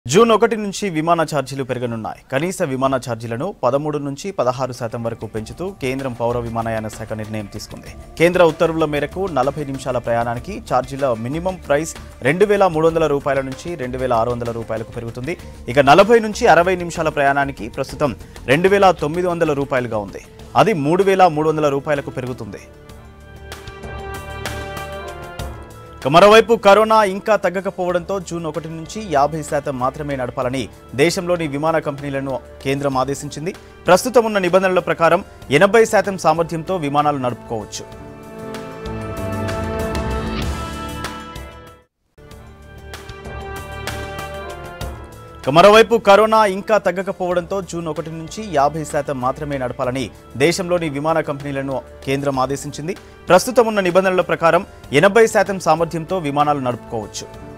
June ఒకటి నుంచి విమాన ఛార్జీలు పెరగనున్నాయి కనీస విమాన ఛార్జీలను పదమూడు నుంచి పదహారు శాతం వరకు పెంచుతూ కేంద్రం పౌర విమానయాన శాఖ నిర్ణయం తీసుకుంది కేంద్ర ఉత్తర్వుల మేరకు నలభై నిమిషాల ప్రయాణానికి ఛార్జీల మినిమం ప్రైస్ రెండు వేల మూడు వందల రూపాయల నుంచి రెండు వేల ఆరు వందల రూపాయలకు పెరుగుతుంది ఇక నలభై నుంచి అరవై నిమిషాల ప్రయాణానికి ప్రస్తుతం రెండు వేల తొమ్మిది వందల రూపాయలుగా ఉంది అది మూడు వేల మూడు వందల రూపాయలకు పెరుగుతుంది ఇక మరోవైపు కరోనా ఇంకా తగ్గకపోవడంతో జూన్ ఒకటి నుంచి యాభై శాతం మాత్రమే నడపాలని దేశంలోని విమాన కంపెనీలను కేంద్రం ఆదేశించింది ప్రస్తుతం ఉన్న నిబంధనల ప్రకారం ఎనభై శాతం సామర్థ్యంతో విమానాలు నడుపుకోవచ్చు ఇక మరోవైపు కరోనా ఇంకా తగ్గకపోవడంతో జూన్ ఒకటి నుంచి యాభై శాతం మాత్రమే నడపాలని దేశంలోని విమాన కంపెనీలను కేంద్రం ఆదేశించింది ప్రస్తుతం ఉన్న నిబంధనల ప్రకారం ఎనభై శాతం సామర్థ్యంతో విమానాలు నడుపుకోవచ్చు